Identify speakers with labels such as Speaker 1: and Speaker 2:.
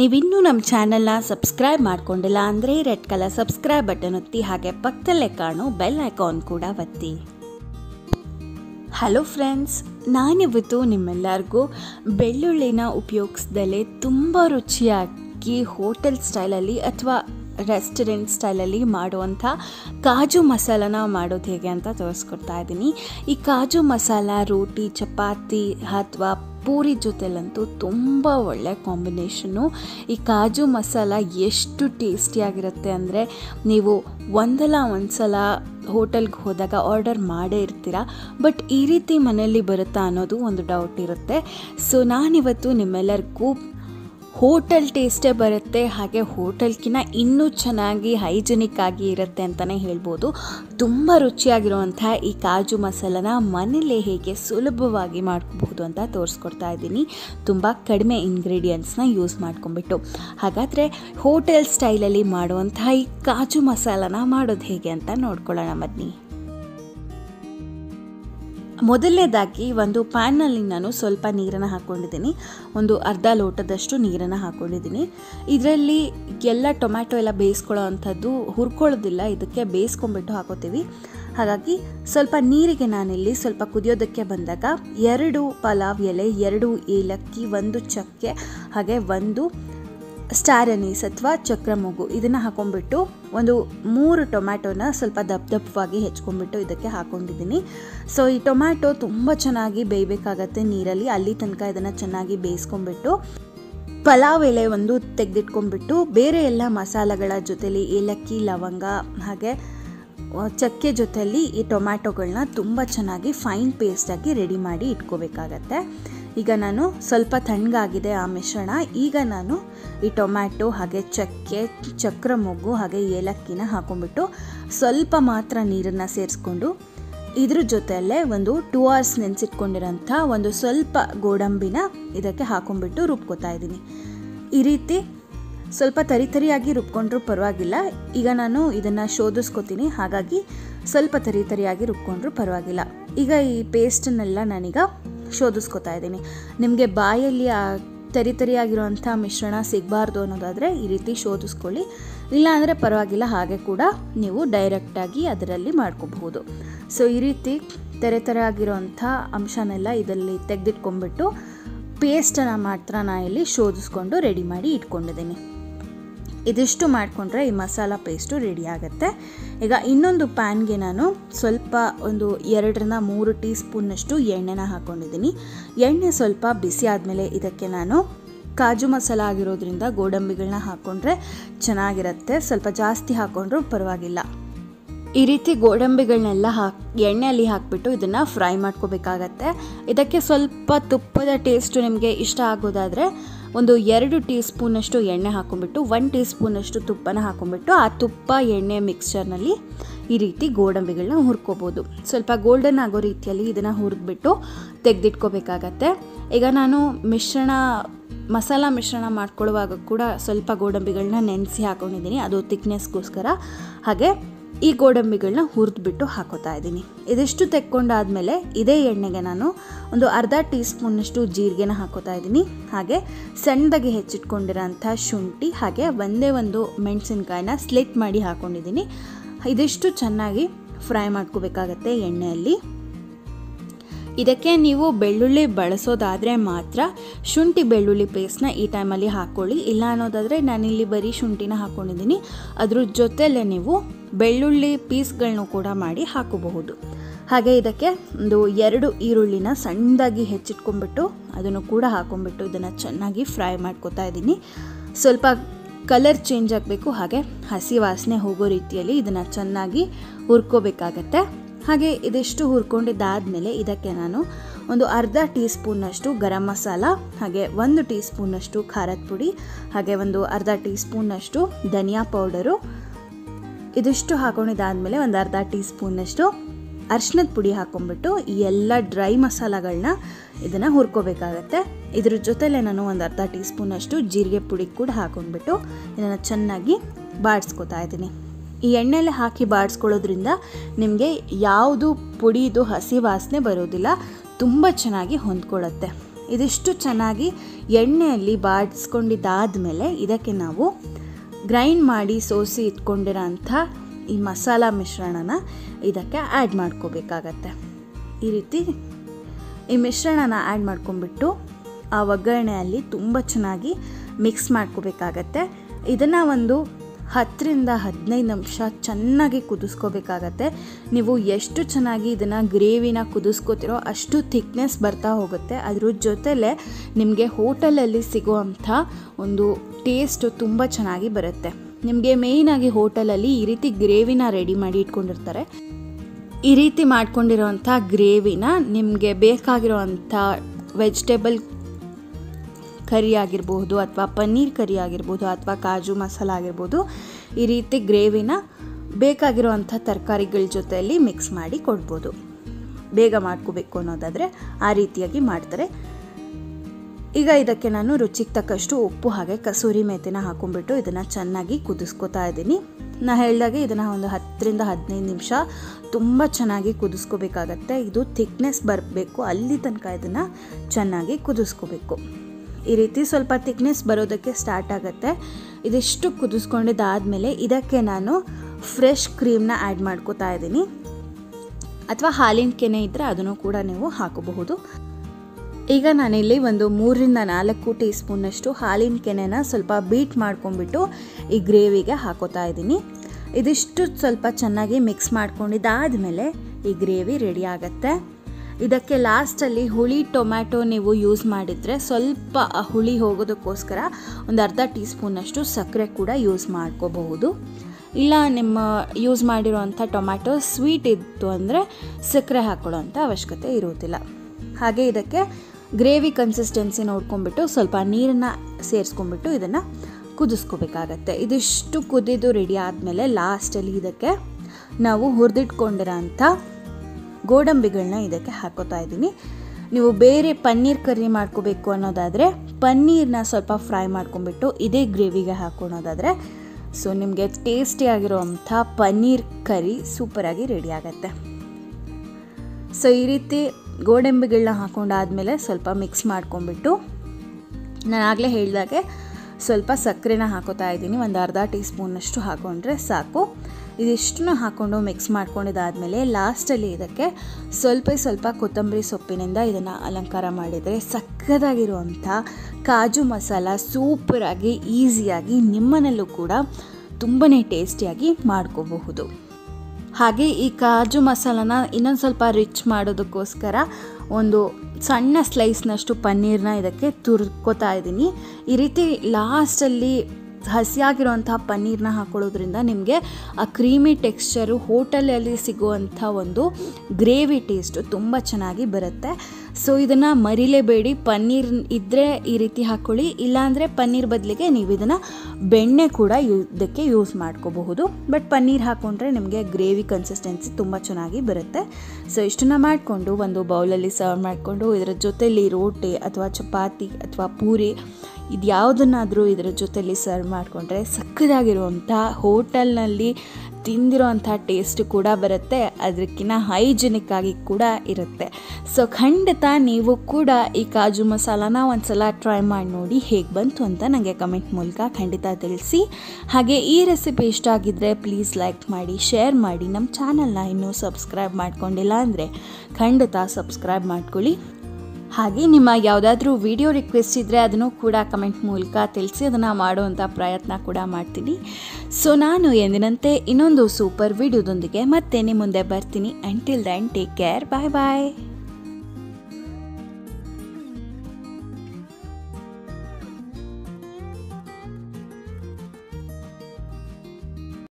Speaker 1: ನೀವಿನ್ನೂ ನಮ್ಮ ಚಾನಲ್ನ ಸಬ್ಸ್ಕ್ರೈಬ್ ಮಾಡ್ಕೊಂಡಿಲ್ಲ ಅಂದರೆ ರೆಡ್ ಕಲರ್ ಸಬ್ಸ್ಕ್ರೈಬ್ ಬಟನ್ ಒತ್ತಿ ಹಾಗೆ ಪಕ್ಕದಲ್ಲೇ ಕಾಣೋ ಬೆಲ್ ಐಕಾನ್ ಕೂಡ ಒತ್ತಿ ಹಲೋ ಫ್ರೆಂಡ್ಸ್ ನಾನಿವತ್ತು ನಿಮ್ಮೆಲ್ಲರಿಗೂ ಬೆಳ್ಳುಳ್ಳಿನ ಉಪಯೋಗಿಸ್ದಲೇ ತುಂಬ ರುಚಿಯಾಗಿ ಹೋಟೆಲ್ ಸ್ಟೈಲಲ್ಲಿ ಅಥವಾ ರೆಸ್ಟೋರೆಂಟ್ ಸ್ಟೈಲಲ್ಲಿ ಮಾಡುವಂಥ ಕಾಜು ಮಸಾಲನ ಮಾಡೋದು ಹೇಗೆ ಅಂತ ತೋರಿಸ್ಕೊಡ್ತಾ ಇದ್ದೀನಿ ಈ ಕಾಜು ಮಸಾಲ ರೋಟಿ ಚಪಾತಿ ಅಥವಾ ಪೂರಿ ಜೊತೆಲಂತೂ ತುಂಬ ಒಳ್ಳೆ ಕಾಂಬಿನೇಷನ್ನು ಈ ಕಾಜು ಮಸಾಲ ಎಷ್ಟು ಟೇಸ್ಟಿಯಾಗಿರುತ್ತೆ ಅಂದರೆ ನೀವು ಒಂದಲ್ಲ ಒಂದು ಸಲ ಹೋಟೆಲ್ಗೆ ಹೋದಾಗ ಆರ್ಡರ್ ಮಾಡೇ ಇರ್ತೀರ ಬಟ್ ಈ ರೀತಿ ಮನೆಯಲ್ಲಿ ಬರುತ್ತಾ ಅನ್ನೋದು ಒಂದು ಡೌಟ್ ಇರುತ್ತೆ ಸೊ ನಾನಿವತ್ತು ನಿಮ್ಮೆಲ್ಲರಿಗೂ ಹೋಟೆಲ್ ಟೇಸ್ಟೇ ಬರುತ್ತೆ ಹಾಗೆ ಹೋಟೆಲ್ಗಿನ ಇನ್ನೂ ಚೆನ್ನಾಗಿ ಹೈಜಿನಿಕ್ ಆಗಿ ಇರುತ್ತೆ ಅಂತಲೇ ಹೇಳ್ಬೋದು ತುಂಬ ರುಚಿಯಾಗಿರುವಂಥ ಈ ಕಾಜು ಮಸಾಲನ ಮನೇಲೇ ಹೇಗೆ ಸುಲಭವಾಗಿ ಮಾಡ್ಕೋಬಹುದು ಅಂತ ತೋರಿಸ್ಕೊಡ್ತಾ ಇದ್ದೀನಿ ತುಂಬ ಕಡಿಮೆ ಇಂಗ್ರೀಡಿಯೆಂಟ್ಸ್ನ ಯೂಸ್ ಮಾಡ್ಕೊಂಬಿಟ್ಟು ಹಾಗಾದರೆ ಹೋಟೆಲ್ ಸ್ಟೈಲಲ್ಲಿ ಮಾಡುವಂಥ ಈ ಕಾಜು ಮಸಾಲನ ಮಾಡೋದು ಹೇಗೆ ಅಂತ ನೋಡ್ಕೊಳ್ಳೋಣ ಬನ್ನಿ ಮೊದಲನೇದಾಗಿ ಒಂದು ಪ್ಯಾನ್ನಲ್ಲಿ ನಾನು ಸ್ವಲ್ಪ ನೀರನ್ನು ಹಾಕ್ಕೊಂಡಿದ್ದೀನಿ ಒಂದು ಅರ್ಧ ಲೋಟದಷ್ಟು ನೀರನ್ನು ಹಾಕ್ಕೊಂಡಿದ್ದೀನಿ ಇದರಲ್ಲಿ ಎಲ್ಲ ಟೊಮ್ಯಾಟೊ ಎಲ್ಲ ಬೇಯಿಸ್ಕೊಳ್ಳೋ ಅಂಥದ್ದು ಹುರ್ಕೊಳ್ಳೋದಿಲ್ಲ ಇದಕ್ಕೆ ಬೇಯಿಸ್ಕೊಂಡ್ಬಿಟ್ಟು ಹಾಕೋತೀವಿ ಹಾಗಾಗಿ ಸ್ವಲ್ಪ ನೀರಿಗೆ ನಾನಿಲ್ಲಿ ಸ್ವಲ್ಪ ಕುದಿಯೋದಕ್ಕೆ ಬಂದಾಗ ಎರಡು ಪಲಾವ್ ಎಲೆ ಎರಡು ಏಲಕ್ಕಿ ಒಂದು ಚಕ್ಕೆ ಹಾಗೆ ಒಂದು ಸ್ಟಾರ್ ಅನೀಸ್ ಅಥವಾ ಚಕ್ರ ಮೂಗು ಇದನ್ನು ಹಾಕೊಂಡ್ಬಿಟ್ಟು ಒಂದು ಮೂರು ಟೊಮ್ಯಾಟೊನ ಸ್ವಲ್ಪ ದಪ್ಪ ದಪ್ಪವಾಗಿ ಹೆಚ್ಕೊಂಡ್ಬಿಟ್ಟು ಇದಕ್ಕೆ ಹಾಕೊಂಡಿದ್ದೀನಿ ಸೊ ಈ ಟೊಮ್ಯಾಟೊ ತುಂಬ ಚೆನ್ನಾಗಿ ಬೇಯಬೇಕಾಗತ್ತೆ ನೀರಲ್ಲಿ ಅಲ್ಲಿ ತನಕ ಇದನ್ನು ಚೆನ್ನಾಗಿ ಬೇಯಿಸ್ಕೊಂಡ್ಬಿಟ್ಟು ಪಲಾವ್ ಎಲೆ ಒಂದು ತೆಗೆದಿಟ್ಕೊಂಡ್ಬಿಟ್ಟು ಬೇರೆ ಎಲ್ಲ ಮಸಾಲೆಗಳ ಜೊತೆಲಿ ಏಲಕ್ಕಿ ಲವಂಗ ಹಾಗೆ ಚಕ್ಕೆ ಜೊತೆಲಿ ಈ ಟೊಮ್ಯಾಟೊಗಳನ್ನ ತುಂಬ ಚೆನ್ನಾಗಿ ಫೈನ್ ಪೇಸ್ಟಾಗಿ ರೆಡಿ ಮಾಡಿ ಇಟ್ಕೋಬೇಕಾಗತ್ತೆ ಈಗ ನಾನು ಸ್ವಲ್ಪ ತಣ್ಣಗಾಗಿದೆ ಆ ಮಿಶ್ರಣ ಈಗ ನಾನು ಈ ಟೊಮ್ಯಾಟೊ ಹಾಗೆ ಚಕ್ಕೆ ಚಕ್ರ ಮೊಗ್ಗು ಹಾಗೆ ಏಲಕ್ಕಿನ ಹಾಕೊಂಡ್ಬಿಟ್ಟು ಸ್ವಲ್ಪ ಮಾತ್ರ ನೀರನ್ನು ಸೇರಿಸ್ಕೊಂಡು ಇದ್ರ ಜೊತೆಯಲ್ಲೇ ಒಂದು ಟೂ ಅವರ್ಸ್ ನೆನೆಸಿಟ್ಕೊಂಡಿರೋಂಥ ಒಂದು ಸ್ವಲ್ಪ ಗೋಡಂಬಿನ ಇದಕ್ಕೆ ಹಾಕೊಂಡ್ಬಿಟ್ಟು ರುಬ್ಕೋತಾ ಇದ್ದೀನಿ ಈ ರೀತಿ ಸ್ವಲ್ಪ ತರಿ ತರಿಯಾಗಿ ರುಬ್ಕೊಂಡ್ರೂ ಪರವಾಗಿಲ್ಲ ಈಗ ನಾನು ಇದನ್ನು ಶೋಧಿಸ್ಕೊತೀನಿ ಹಾಗಾಗಿ ಸ್ವಲ್ಪ ತರಿ ತರಿಯಾಗಿ ರುಬ್ಕೊಂಡ್ರೂ ಪರವಾಗಿಲ್ಲ ಈಗ ಈ ಪೇಸ್ಟನ್ನೆಲ್ಲ ನಾನೀಗ ಶೋಧಿಸ್ಕೊತಾ ಇದ್ದೀನಿ ನಿಮಗೆ ಬಾಯಲ್ಲಿ ಆ ತರಿ ತರಿಯಾಗಿರೋವಂಥ ಮಿಶ್ರಣ ಸಿಗಬಾರ್ದು ಅನ್ನೋದಾದರೆ ಈ ರೀತಿ ಶೋಧಿಸ್ಕೊಳ್ಳಿ ಇಲ್ಲ ಅಂದರೆ ಪರವಾಗಿಲ್ಲ ಹಾಗೆ ಕೂಡ ನೀವು ಡೈರೆಕ್ಟಾಗಿ ಅದರಲ್ಲಿ ಮಾಡ್ಕೋಬಹುದು ಸೊ ಈ ರೀತಿ ತೆರೆ ತೆರೆ ಆಗಿರೋವಂಥ ಅಂಶನೆಲ್ಲ ಇದರಲ್ಲಿ ತೆಗೆದಿಟ್ಕೊಂಡ್ಬಿಟ್ಟು ಪೇಸ್ಟನ್ನು ಮಾತ್ರ ನಾನು ಇಲ್ಲಿ ಶೋಧಿಸ್ಕೊಂಡು ರೆಡಿ ಮಾಡಿ ಇಟ್ಕೊಂಡಿದ್ದೀನಿ ಇದಿಷ್ಟು ಮಾಡಿಕೊಂಡ್ರೆ ಈ ಮಸಾಲ ಪೇಸ್ಟು ರೆಡಿ ಆಗುತ್ತೆ ಈಗ ಇನ್ನೊಂದು ಪ್ಯಾನ್ಗೆ ನಾನು ಸ್ವಲ್ಪ ಒಂದು ಎರಡರಿಂದ ಮೂರು ಟೀ ಸ್ಪೂನ್ನಷ್ಟು ಎಣ್ಣೆನ ಹಾಕ್ಕೊಂಡಿದ್ದೀನಿ ಎಣ್ಣೆ ಸ್ವಲ್ಪ ಬಿಸಿ ಆದಮೇಲೆ ಇದಕ್ಕೆ ನಾನು ಕಾಜು ಮಸಾಲ ಆಗಿರೋದ್ರಿಂದ ಗೋಡಂಬಿಗಳನ್ನ ಹಾಕ್ಕೊಂಡ್ರೆ ಚೆನ್ನಾಗಿರುತ್ತೆ ಸ್ವಲ್ಪ ಜಾಸ್ತಿ ಹಾಕ್ಕೊಂಡ್ರೂ ಪರವಾಗಿಲ್ಲ ಈ ರೀತಿ ಗೋಡಂಬಿಗಳನ್ನೆಲ್ಲ ಹಾಕಿ ಎಣ್ಣೆಯಲ್ಲಿ ಹಾಕಿಬಿಟ್ಟು ಇದನ್ನು ಫ್ರೈ ಮಾಡ್ಕೋಬೇಕಾಗತ್ತೆ ಇದಕ್ಕೆ ಸ್ವಲ್ಪ ತುಪ್ಪದ ಟೇಸ್ಟು ನಿಮಗೆ ಇಷ್ಟ ಆಗೋದಾದರೆ ಒಂದು ಎರಡು ಟೀ ಸ್ಪೂನಷ್ಟು ಎಣ್ಣೆ ಹಾಕೊಂಡ್ಬಿಟ್ಟು ಒನ್ ಟೀ ಸ್ಪೂನಷ್ಟು ತುಪ್ಪನ ಹಾಕೊಂಡ್ಬಿಟ್ಟು ಆ ತುಪ್ಪ ಎಣ್ಣೆ ಮಿಕ್ಸ್ಚರ್ನಲ್ಲಿ ಈ ರೀತಿ ಗೋಡಂಬಿಗಳನ್ನ ಹುರ್ಕೋಬೋದು ಸ್ವಲ್ಪ ಗೋಲ್ಡನ್ ಆಗೋ ರೀತಿಯಲ್ಲಿ ಇದನ್ನು ಹುರಿದ್ಬಿಟ್ಟು ತೆಗೆದಿಟ್ಕೋಬೇಕಾಗತ್ತೆ ಈಗ ನಾನು ಮಿಶ್ರಣ ಮಸಾಲ ಮಿಶ್ರಣ ಮಾಡ್ಕೊಳ್ಳುವಾಗ ಕೂಡ ಸ್ವಲ್ಪ ಗೋಡಂಬಿಗಳನ್ನ ನೆನೆಸಿ ಹಾಕೊಂಡಿದ್ದೀನಿ ಅದು ತಿಕ್ನೆಸ್ಗೋಸ್ಕರ ಹಾಗೆ ಈ ಗೋಡಂಬಿಗಳನ್ನ ಹುರಿದ್ಬಿಟ್ಟು ಹಾಕೋತಾ ಇದ್ದೀನಿ ಇದಿಷ್ಟು ತೆಕ್ಕೊಂಡಾದಮೇಲೆ ಇದೇ ಎಣ್ಣೆಗೆ ನಾನು ಒಂದು ಅರ್ಧ ಟೀ ಸ್ಪೂನಷ್ಟು ಜೀರಿಗೆನ ಹಾಕೋತಾ ಇದ್ದೀನಿ ಹಾಗೆ ಸಣ್ಣದಾಗಿ ಹೆಚ್ಚಿಟ್ಕೊಂಡಿರೋಂಥ ಶುಂಠಿ ಹಾಗೆ ಒಂದೇ ಒಂದು ಮೆಣಸಿನ್ಕಾಯಿನ ಸ್ಲಿಟ್ ಮಾಡಿ ಹಾಕ್ಕೊಂಡಿದ್ದೀನಿ ಇದಿಷ್ಟು ಚೆನ್ನಾಗಿ ಫ್ರೈ ಮಾಡ್ಕೋಬೇಕಾಗತ್ತೆ ಎಣ್ಣೆಯಲ್ಲಿ ಇದಕ್ಕೆ ನೀವು ಬೆಳ್ಳುಳ್ಳಿ ಬಳಸೋದಾದರೆ ಮಾತ್ರ ಶುಂಠಿ ಬೆಳ್ಳುಳ್ಳಿ ಪೇಸ್ಟ್ನ ಈ ಟೈಮಲ್ಲಿ ಹಾಕ್ಕೊಳ್ಳಿ ಇಲ್ಲ ಅನ್ನೋದಾದರೆ ನಾನಿಲ್ಲಿ ಬರೀ ಶುಂಠಿನ ಹಾಕ್ಕೊಂಡಿದ್ದೀನಿ ಅದ್ರ ಜೊತೆಲೇ ನೀವು ಬೆಳ್ಳುಳ್ಳಿ ಪೀಸ್ಗಳನ್ನೂ ಕೂಡ ಮಾಡಿ ಹಾಕೋಬಹುದು ಹಾಗೆ ಇದಕ್ಕೆ ಒಂದು ಎರಡು ಈರುಳ್ಳಿನ ಸಣ್ಣದಾಗಿ ಹೆಚ್ಚಿಟ್ಕೊಂಡ್ಬಿಟ್ಟು ಅದನ್ನು ಕೂಡ ಹಾಕೊಂಡ್ಬಿಟ್ಟು ಇದನ್ನು ಚೆನ್ನಾಗಿ ಫ್ರೈ ಮಾಡ್ಕೊತಾ ಇದ್ದೀನಿ ಸ್ವಲ್ಪ ಕಲರ್ ಚೇಂಜ್ ಆಗಬೇಕು ಹಾಗೆ ಹಸಿ ವಾಸನೆ ಹೋಗೋ ರೀತಿಯಲ್ಲಿ ಇದನ್ನು ಚೆನ್ನಾಗಿ ಹುರ್ಕೋಬೇಕಾಗತ್ತೆ ಹಾಗೆ ಇದಿಷ್ಟು ಹುರ್ಕೊಂಡಿದ್ದಾದಮೇಲೆ ಇದಕ್ಕೆ ನಾನು ಒಂದು ಅರ್ಧ ಟೀ ಸ್ಪೂನಷ್ಟು ಗರಂ ಮಸಾಲ ಹಾಗೆ ಒಂದು ಟೀ ಸ್ಪೂನಷ್ಟು ಖಾರದ ಪುಡಿ ಹಾಗೆ ಒಂದು ಅರ್ಧ ಟೀ ಸ್ಪೂನಷ್ಟು ಧನಿಯಾ ಪೌಡರು ಇದಿಷ್ಟು ಹಾಕೊಂಡಿದ್ದಾದಮೇಲೆ ಒಂದು ಅರ್ಧ ಟೀ ಸ್ಪೂನಷ್ಟು ಅರ್ಶಿನದ ಪುಡಿ ಹಾಕ್ಕೊಂಡ್ಬಿಟ್ಟು ಈ ಎಲ್ಲ ಡ್ರೈ ಮಸಾಲಗಳನ್ನ ಇದನ್ನು ಹುರ್ಕೋಬೇಕಾಗತ್ತೆ ಇದ್ರ ಜೊತೆಲೆ ನಾನು ಒಂದು ಅರ್ಧ ಟೀ ಸ್ಪೂನಷ್ಟು ಜೀರಿಗೆ ಪುಡಿ ಕೂಡ ಹಾಕೊಂಡ್ಬಿಟ್ಟು ಇದನ್ನು ಚೆನ್ನಾಗಿ ಬಾಡಿಸ್ಕೊತಾ ಇದ್ದೀನಿ ಈ ಎಣ್ಣೆಲೆ ಹಾಕಿ ಬಾಡಿಸ್ಕೊಳ್ಳೋದ್ರಿಂದ ನಿಮಗೆ ಯಾವುದು ಪುಡಿದು ಹಸಿ ವಾಸನೆ ಬರೋದಿಲ್ಲ ತುಂಬ ಚೆನ್ನಾಗಿ ಹೊಂದ್ಕೊಳ್ಳುತ್ತೆ ಇದಿಷ್ಟು ಚೆನ್ನಾಗಿ ಎಣ್ಣೆಯಲ್ಲಿ ಬಾಡಿಸ್ಕೊಂಡಿದ್ದಾದಮೇಲೆ ಇದಕ್ಕೆ ನಾವು ಗ್ರೈಂಡ್ ಮಾಡಿ ಸೋಸಿ ಇಟ್ಕೊಂಡಿರೋ ಅಂಥ ಈ ಮಸಾಲ ಮಿಶ್ರಣನ ಇದಕ್ಕೆ ಆ್ಯಡ್ ಮಾಡ್ಕೋಬೇಕಾಗತ್ತೆ ಈ ರೀತಿ ಈ ಮಿಶ್ರಣನ ಆ್ಯಡ್ ಮಾಡ್ಕೊಂಡ್ಬಿಟ್ಟು ಆ ಒಗ್ಗರಣೆಯಲ್ಲಿ ತುಂಬ ಚೆನ್ನಾಗಿ ಮಿಕ್ಸ್ ಮಾಡ್ಕೋಬೇಕಾಗತ್ತೆ ಇದನ್ನು ಒಂದು ಹತ್ತರಿಂದ ಹದಿನೈದು ನಿಮಿಷ ಚೆನ್ನಾಗಿ ಕುದಿಸ್ಕೋಬೇಕಾಗತ್ತೆ ನೀವು ಎಷ್ಟು ಚೆನ್ನಾಗಿ ಇದನ್ನು ಗ್ರೇವಿನ ಕುದಿಸ್ಕೋತಿರೋ ಅಷ್ಟು ಥಿಕ್ನೆಸ್ ಬರ್ತಾ ಹೋಗುತ್ತೆ ಅದ್ರ ಜೊತೆಲೆ ನಿಮಗೆ ಹೋಟೆಲಲ್ಲಿ ಸಿಗುವಂಥ ಒಂದು ಟೇಸ್ಟು ತುಂಬ ಚೆನ್ನಾಗಿ ಬರುತ್ತೆ ನಿಮಗೆ ಮೇಯ್ನಾಗಿ ಹೋಟೆಲಲ್ಲಿ ಈ ರೀತಿ ಗ್ರೇವಿನ ರೆಡಿ ಮಾಡಿ ಇಟ್ಕೊಂಡಿರ್ತಾರೆ ಈ ರೀತಿ ಮಾಡ್ಕೊಂಡಿರೋವಂಥ ಗ್ರೇವಿನ ನಿಮಗೆ ಬೇಕಾಗಿರೋವಂಥ ವೆಜಿಟೇಬಲ್ ಕರಿ ಆಗಿರ್ಬೋದು ಅಥವಾ ಪನ್ನೀರ್ ಕರಿ ಆಗಿರ್ಬೋದು ಅಥವಾ ಕಾಜು ಮಸಾಲ ಆಗಿರ್ಬೋದು ಈ ರೀತಿ ಗ್ರೇವಿನ ಬೇಕಾಗಿರೋವಂಥ ತರಕಾರಿಗಳ ಜೊತೆಯಲ್ಲಿ ಮಿಕ್ಸ್ ಮಾಡಿ ಕೊಡ್ಬೋದು ಬೇಗ ಮಾಡ್ಕೋಬೇಕು ಅನ್ನೋದಾದರೆ ಆ ರೀತಿಯಾಗಿ ಮಾಡ್ತಾರೆ ಈಗ ಇದಕ್ಕೆ ನಾನು ರುಚಿಗೆ ತಕ್ಕಷ್ಟು ಉಪ್ಪು ಹಾಗೆ ಕಸೂರಿ ಮೇಥಿನ ಹಾಕೊಂಡ್ಬಿಟ್ಟು ಇದನ್ನು ಚೆನ್ನಾಗಿ ಕುದಿಸ್ಕೊತಾ ಇದ್ದೀನಿ ನಾ ಹೇಳಿದಾಗೆ ಇದನ್ನು ಒಂದು ಹತ್ತರಿಂದ ಹದಿನೈದು ನಿಮಿಷ ತುಂಬ ಚೆನ್ನಾಗಿ ಕುದಿಸ್ಕೋಬೇಕಾಗತ್ತೆ ಇದು ಥಿಕ್ನೆಸ್ ಬರಬೇಕು ಅಲ್ಲಿ ತನಕ ಇದನ್ನು ಚೆನ್ನಾಗಿ ಕುದಿಸ್ಕೋಬೇಕು ಈ ರೀತಿ ಸ್ವಲ್ಪ ಥಿಕ್ನೆಸ್ ಬರೋದಕ್ಕೆ ಸ್ಟಾರ್ಟ್ ಆಗುತ್ತೆ ಇದಿಷ್ಟು ಕುದಿಸ್ಕೊಂಡಿದ್ದಾದಮೇಲೆ ಇದಕ್ಕೆ ನಾನು ಫ್ರೆಶ್ ಕ್ರೀಮ್ನ ಆ್ಯಡ್ ಮಾಡ್ಕೋತಾ ಇದ್ದೀನಿ ಅಥವಾ ಹಾಲಿನ ಕೆನೆ ಇದ್ದರೆ ಅದನ್ನು ಕೂಡ ನೀವು ಹಾಕಬಹುದು ಈಗ ನಾನಿಲ್ಲಿ ಒಂದು ಮೂರರಿಂದ ನಾಲ್ಕು ಟೀ ಸ್ಪೂನಷ್ಟು ಹಾಲಿನ ಕೆನೆನ ಸ್ವಲ್ಪ ಬೀಟ್ ಮಾಡ್ಕೊಂಡ್ಬಿಟ್ಟು ಈ ಗ್ರೇವಿಗೆ ಹಾಕೋತಾ ಇದ್ದೀನಿ ಇದಿಷ್ಟು ಸ್ವಲ್ಪ ಚೆನ್ನಾಗಿ ಮಿಕ್ಸ್ ಮಾಡ್ಕೊಂಡಿದ್ದಾದಮೇಲೆ ಈ ಗ್ರೇವಿ ರೆಡಿ ಆಗುತ್ತೆ ಇದಕ್ಕೆ ಲಾಸ್ಟಲ್ಲಿ ಹುಳಿ ಟೊಮ್ಯಾಟೊ ನೀವು ಯೂಸ್ ಮಾಡಿದರೆ ಸ್ವಲ್ಪ ಆ ಹುಳಿ ಹೋಗೋದಕ್ಕೋಸ್ಕರ ಒಂದು ಅರ್ಧ ಟೀ ಸ್ಪೂನಷ್ಟು ಸಕ್ಕರೆ ಕೂಡ ಯೂಸ್ ಮಾಡ್ಕೋಬಹುದು ಇಲ್ಲ ನಿಮ್ಮ ಯೂಸ್ ಮಾಡಿರೋವಂಥ ಟೊಮ್ಯಾಟೊ ಸ್ವೀಟ್ ಇತ್ತು ಅಂದರೆ ಸಕ್ಕರೆ ಹಾಕ್ಕೊಳ್ಳೋವಂಥ ಅವಶ್ಯಕತೆ ಇರೋದಿಲ್ಲ ಹಾಗೆ ಇದಕ್ಕೆ ಗ್ರೇವಿ ಕನ್ಸಿಸ್ಟೆನ್ಸಿ ನೋಡ್ಕೊಂಡ್ಬಿಟ್ಟು ಸ್ವಲ್ಪ ನೀರನ್ನು ಸೇರಿಸ್ಕೊಂಡ್ಬಿಟ್ಟು ಇದನ್ನು ಕುದಿಸ್ಕೋಬೇಕಾಗತ್ತೆ ಇದಿಷ್ಟು ಕುದಿದು ರೆಡಿ ಆದಮೇಲೆ ಲಾಸ್ಟಲ್ಲಿ ಇದಕ್ಕೆ ನಾವು ಹುರಿದಿಟ್ಕೊಂಡಿರೋ ಅಂಥ ಗೋಡಂಬಿಗಳನ್ನ ಇದಕ್ಕೆ ಹಾಕೋತಾ ಇದ್ದೀನಿ ನೀವು ಬೇರೆ ಪನ್ನೀರ್ ಕರಿ ಮಾಡ್ಕೋಬೇಕು ಅನ್ನೋದಾದರೆ ಪನ್ನೀರ್ನ ಸ್ವಲ್ಪ ಫ್ರೈ ಮಾಡ್ಕೊಂಡ್ಬಿಟ್ಟು ಇದೇ ಗ್ರೇವಿಗೆ ಹಾಕೊಳೋದಾದರೆ ಸೊ ನಿಮಗೆ ಟೇಸ್ಟಿಯಾಗಿರೋವಂಥ ಪನ್ನೀರ್ ಕರಿ ಸೂಪರಾಗಿ ರೆಡಿ ಆಗುತ್ತೆ ಸೊ ಈ ರೀತಿ ಗೋಡಂಬಿಗಳನ್ನ ಹಾಕೊಂಡಾದಮೇಲೆ ಸ್ವಲ್ಪ ಮಿಕ್ಸ್ ಮಾಡ್ಕೊಂಡ್ಬಿಟ್ಟು ನಾನು ಆಗಲೇ ಹೇಳಿದಾಗೆ ಸ್ವಲ್ಪ ಸಕ್ಕರೆನ ಹಾಕೋತಾ ಇದ್ದೀನಿ ಒಂದು ಅರ್ಧ ಟೀ ಸ್ಪೂನಷ್ಟು ಹಾಕೊಂಡ್ರೆ ಸಾಕು ಇದಿಷ್ಟನ್ನು ಹಾಕ್ಕೊಂಡು ಮಿಕ್ಸ್ ಮಾಡ್ಕೊಂಡಿದ್ದಾದಮೇಲೆ ಲಾಸ್ಟಲ್ಲಿ ಇದಕ್ಕೆ ಸ್ವಲ್ಪ ಸ್ವಲ್ಪ ಕೊತ್ತಂಬರಿ ಸೊಪ್ಪಿನಿಂದ ಇದನ್ನು ಅಲಂಕಾರ ಮಾಡಿದರೆ ಸಕ್ಕದಾಗಿರುವಂಥ ಕಾಜು ಮಸಾಲ ಸೂಪರಾಗಿ ಈಸಿಯಾಗಿ ನಿಮ್ಮನಲ್ಲೂ ಕೂಡ ತುಂಬಾ ಟೇಸ್ಟಿಯಾಗಿ ಮಾಡ್ಕೋಬಹುದು ಹಾಗೆ ಈ ಕಾಜು ಮಸಾಲನ ಇನ್ನೊಂದು ಸ್ವಲ್ಪ ರಿಚ್ ಮಾಡೋದಕ್ಕೋಸ್ಕರ ಒಂದು ಸಣ್ಣ ಸ್ಲೈಸ್ನಷ್ಟು ಪನ್ನೀರ್ನ ಇದಕ್ಕೆ ತುರ್ಕೋತಾ ಇದ್ದೀನಿ ಈ ರೀತಿ ಲಾಸ್ಟಲ್ಲಿ ಹಸಿಯಾಗಿರೋಂಥ ಪನ್ನೀರ್ನ ಹಾಕೊಳ್ಳೋದ್ರಿಂದ ನಿಮಗೆ ಆ ಕ್ರೀಮಿ ಟೆಕ್ಸ್ಚರು ಹೋಟೆಲಲ್ಲಿ ಸಿಗುವಂಥ ಒಂದು ಗ್ರೇವಿ ಟೇಸ್ಟು ತುಂಬ ಚೆನ್ನಾಗಿ ಬರುತ್ತೆ ಸೊ ಇದನ್ನು ಮರಿಲೇಬೇಡಿ ಪನ್ನೀರ್ ಇದ್ದರೆ ಈ ರೀತಿ ಹಾಕ್ಕೊಳ್ಳಿ ಇಲ್ಲಾಂದರೆ ಪನ್ನೀರ್ ಬದಲಿಗೆ ನೀವು ಇದನ್ನು ಬೆಣ್ಣೆ ಕೂಡ ಯೂ ಇದಕ್ಕೆ ಯೂಸ್ ಮಾಡ್ಕೋಬಹುದು ಬಟ್ ಪನ್ನೀರ್ ಹಾಕ್ಕೊಂಡ್ರೆ ನಿಮಗೆ ಗ್ರೇವಿ ಕನ್ಸಿಸ್ಟೆನ್ಸಿ ತುಂಬ ಚೆನ್ನಾಗಿ ಬರುತ್ತೆ ಸೊ ಇಷ್ಟನ್ನು ಮಾಡಿಕೊಂಡು ಒಂದು ಬೌಲಲ್ಲಿ ಸರ್ವ್ ಮಾಡಿಕೊಂಡು ಇದರ ಜೊತೆಲಿ ರೋಟಿ ಅಥವಾ ಚಪಾತಿ ಅಥವಾ ಪೂರಿ ಇದು ಯಾವುದನ್ನಾದರೂ ಇದರ ಜೊತೆಲಿ ಸರ್ವ್ ಮಾಡಿಕೊಂಡ್ರೆ ಸಕ್ಕದಾಗಿರುವಂಥ ಹೋಟೆಲ್ನಲ್ಲಿ ತಿಂದಿರೋವಂಥ ಟೇಸ್ಟ್ ಕೂಡ ಬರುತ್ತೆ ಅದಕ್ಕಿಂತ ಹೈಜಿನಿಕ್ ಆಗಿ ಕೂಡ ಇರುತ್ತೆ ಸೊ ಖಂಡಿತ ನೀವು ಕೂಡ ಈ ಕಾಜು ಮಸಾಲಾನ ಒಂದು ಸಲ ಟ್ರೈ ಮಾಡಿ ನೋಡಿ ಹೇಗೆ ಬಂತು ಅಂತ ನನಗೆ ಕಮೆಂಟ್ ಮೂಲಕ ಖಂಡಿತ ತಿಳಿಸಿ ಹಾಗೆ ಈ ರೆಸಿಪಿ ಇಷ್ಟ ಆಗಿದ್ದರೆ ಪ್ಲೀಸ್ ಲೈಕ್ ಮಾಡಿ ಶೇರ್ ಮಾಡಿ ನಮ್ಮ ಚಾನಲ್ನ ಇನ್ನೂ ಸಬ್ಸ್ಕ್ರೈಬ್ ಮಾಡ್ಕೊಂಡಿಲ್ಲ ಅಂದರೆ ಖಂಡಿತ ಸಬ್ಸ್ಕ್ರೈಬ್ ಮಾಡ್ಕೊಳ್ಳಿ ಹಾಗೆ ನಿಮ್ಮ ಯಾವುದಾದ್ರೂ ವಿಡಿಯೋ ರಿಕ್ವೆಸ್ಟ್ ಇದ್ದರೆ ಅದನ್ನು ಕೂಡ ಕಮೆಂಟ್ ಮೂಲಕ ತಿಳಿಸಿ ಅದನ್ನು ಮಾಡುವಂಥ ಪ್ರಯತ್ನ ಕೂಡ ಮಾಡ್ತೀನಿ ಸೊ ನಾನು ಎಂದಿನಂತೆ ಇನ್ನೊಂದು ಸೂಪರ್ ವಿಡಿಯೋದೊಂದಿಗೆ ಮತ್ತೆ ನಿಮ್ಮ ಮುಂದೆ ಬರ್ತೀನಿ until then take care bye ಬಾಯ್